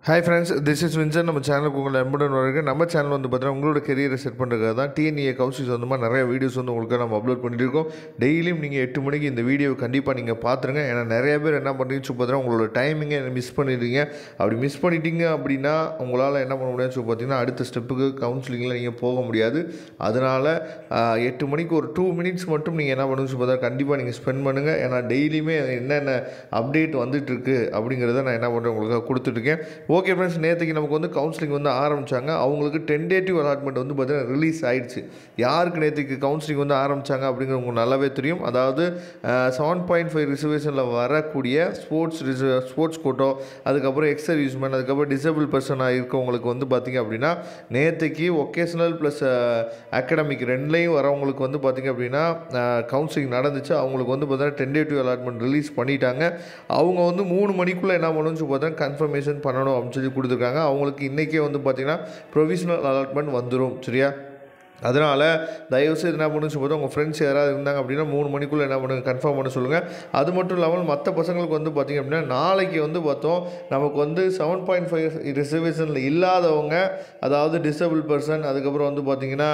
hi friends this is Vinson நம்ம சேனலுக்கு உங்களை அன்புடன் வருக நம்ம சேனல் வந்து பார்த்தீங்கன்னா உங்களோட கெரியரை செட் பண்ணுறதுக்காக தான் டிஎன்ஏ கவுன்சில்ஸ் வந்து மாதிரி நிறைய வீடியோஸ் வந்து உங்களுக்கு நம்ம அப்லோட் பண்ணியிருக்கோம் டெய்லியும் நீங்கள் எட்டு மணிக்கு இந்த வீடியோவை கண்டிப்பாக நீங்கள் பார்த்துருங்க ஏன்னா நிறைய பேர் என்ன பண்ணுறீங்கன்னு சொல்லி பார்த்தீங்கன்னா உங்களோட டைமிங்கை மிஸ் பண்ணிடுறீங்க அப்படி மிஸ் பண்ணிட்டீங்க அப்படின்னா உங்களால் என்ன பண்ண முடியாதுன்னு சொல்லி பார்த்தீங்கன்னா அடுத்த ஸ்டெப்புக்கு கவுன்சிலிங்கில் நீங்கள் போக முடியாது அதனால் எட்டு மணிக்கு ஒரு டூ மினிட்ஸ் மட்டும் நீங்கள் என்ன பண்ணுன்னு சொல்லி பார்த்தா கண்டிப்பாக நீங்கள் ஸ்பெண்ட் பண்ணுங்கள் ஏன்னா டெய்லியுமே என்னென்ன அப்டேட் வந்துட்டுருக்கு அப்படிங்கிறத நான் என்ன பண்ணுறேன் உங்களுக்கு கொடுத்துட்ருக்கேன் ஓகே ஃப்ரெண்ட்ஸ் நேற்றுக்கு நமக்கு வந்து கவுன்சிலிங் வந்து ஆரம்பித்தாங்க அவங்களுக்கு டென்டேட்டிவ் அலாட்மெண்ட் வந்து பார்த்தீங்கன்னா ரிலீஸ் ஆயிடுச்சு யாருக்கு நேற்றுக்கு கவுன்சிலிங் வந்து ஆரம்பித்தாங்க அப்படிங்கிறது உங்களுக்கு நல்லாவே தெரியும் அதாவது செவன் பாயிண்ட் ஃபைவ் ரிசர்வேஷனில் வரக்கூடிய ஸ்போர்ட்ஸ் ரிச ஸ்போர்ட்ஸ் கோட்டோ அதுக்கப்புறம் எக்ஸ் சர்வீஸ்மேன் அதுக்கப்புறம் டிசபிள் பர்சனாக இருக்கவங்களுக்கு வந்து பார்த்திங்க அப்படின்னா நேற்றுக்கு ஒகேஷனல் ப்ளஸ் அகாடமிக் ரெண்டுலேயும் வரவங்களுக்கு வந்து பார்த்திங்க அப்படின்னா கவுன்சிலிங் நடந்துச்சு அவங்களுக்கு வந்து பார்த்தீங்கன்னா டென்டேட்டிவ் அலாட்மெண்ட் ரிலீஸ் பண்ணிட்டாங்க அவங்க வந்து மூணு மணிக்குள்ளே என்ன பண்ணணும்னு சொல்லி பார்த்தா கன்ஃபர்மேஷன் பண்ணணும் அப்படின்னு சொல்லி கொடுத்துருக்காங்க அவங்களுக்கு இன்றைக்கே வந்து பார்த்திங்கன்னா ப்ரொவிஷனல் அலாட்மெண்ட் வந்துடும் சரியா அதனால் தயவுசெய்து என்ன பண்ணுன்னு சொல்லி உங்கள் ஃப்ரெண்ட்ஸ் யாராவது இருந்தாங்க அப்படின்னா மூணு மணிக்குள்ளே என்ன பண்ணுங்க கன்ஃபார்ம் பண்ண சொல்லுங்கள் அது மட்டும் இல்லாமல் மற்ற பசங்களுக்கு வந்து பார்த்திங்க அப்படின்னா நாளைக்கு வந்து பார்த்தோம் நமக்கு வந்து செவன் பாயிண்ட் ஃபைவ் ரிசர்வேஷனில் இல்லாதவங்க அதாவது டிசபிள் பர்சன் அதுக்கப்புறம் வந்து பார்த்திங்கன்னா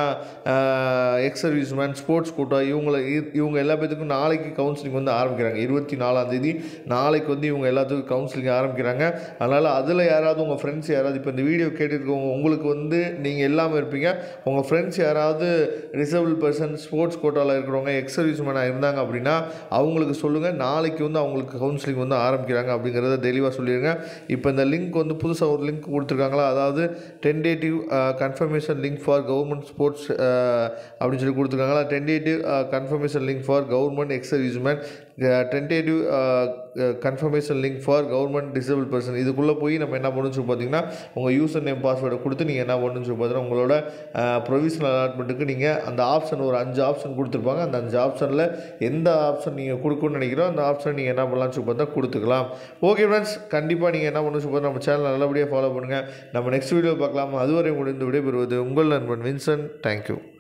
எக்ஸ் சர்வீஸ்மேன் ஸ்போர்ட்ஸ் கோட்டா இவங்கள இ- இவங்க எல்லா பேத்துக்கும் நாளைக்கு கவுன்சிலிங் வந்து ஆரம்பிக்கிறாங்க இருபத்தி நாலாம் தேதி நாளைக்கு வந்து இவங்க எல்லாத்துக்கும் கவுன்சிலிங் ஆரம்பிக்கிறாங்க அதனால் அதில் யாராவது உங்கள் ஃப்ரெண்ட்ஸ் யாராவது இப்போ இந்த வீடியோ கேட்டுருக்கவங்க உங்களுக்கு வந்து நீங்கள் எல்லாமே இருப்பீங்க உங்கள் ஃப்ரெண்ட்ஸ் யாராவது ரிசர்வல் பர்சன் ஸ்போர்ட்ஸ் கோட்டாவில் இருக்கிறவங்க எக்ஸ் சர்வீஸ்மேனாக இருந்தாங்க அப்படின்னா அவங்களுக்கு சொல்லுங்கள் நாளைக்கு வந்து அவங்களுக்கு கவுன்சிலிங் வந்து ஆரம்பிக்கிறாங்க அப்படிங்கிறத தெளிவாக சொல்லிடுங்க இப்போ இந்த லிங்க் வந்து புதுசாக ஒரு லிங்க் கொடுத்துருக்காங்களா அதாவது tentative confirmation link for government sports அப்படின்னு சொல்லி கொடுத்துருக்காங்களா tentative confirmation link for government ex serviceman tentative confirmation link for government disable person இதுக்குள்ளே போய் நம்ம என்ன பண்ணணும்னு சொல்லி பார்த்தீங்கன்னா உங்கள் யூசர் நேம் பாஸ்வேர்டை கொடுத்து நீங்கள் என்ன பண்ணணும்னு சொல்லி பார்த்தீங்கன்னா உங்களோட ப்ரொவிஷனல் அலாட்மெண்ட்டுக்கு நீங்கள் அந்த ஆப்ஷன் ஒரு அஞ்சு ஆப்ஷன் கொடுத்துருப்பாங்க அந்த அஞ்சு ஆப்ஷனில் எந்த ஆப்ஷன் நீங்கள் கொடுக்கணும்னு நினைக்கிறோம் அந்த ஆப்ஷன் நீங்கள் என்ன பண்ணலாம்னு சொல்லி பார்த்தா கொடுத்துக்கலாம் ஓகே ஃப்ரெண்ட்ஸ் கண்டிப்பாக நீங்கள் என்ன பண்ணணும்னு சொல்லி பார்த்தா நம்ம சேனல் நல்லபடியாக ஃபாலோ பண்ணுங்கள் நம்ம நெக்ஸ்ட் வீடியோ பார்க்கலாம் அதுவரை முடிந்து விடைபெறுவது உங்கள் நண்பன் வின்சன் தேங்க்யூ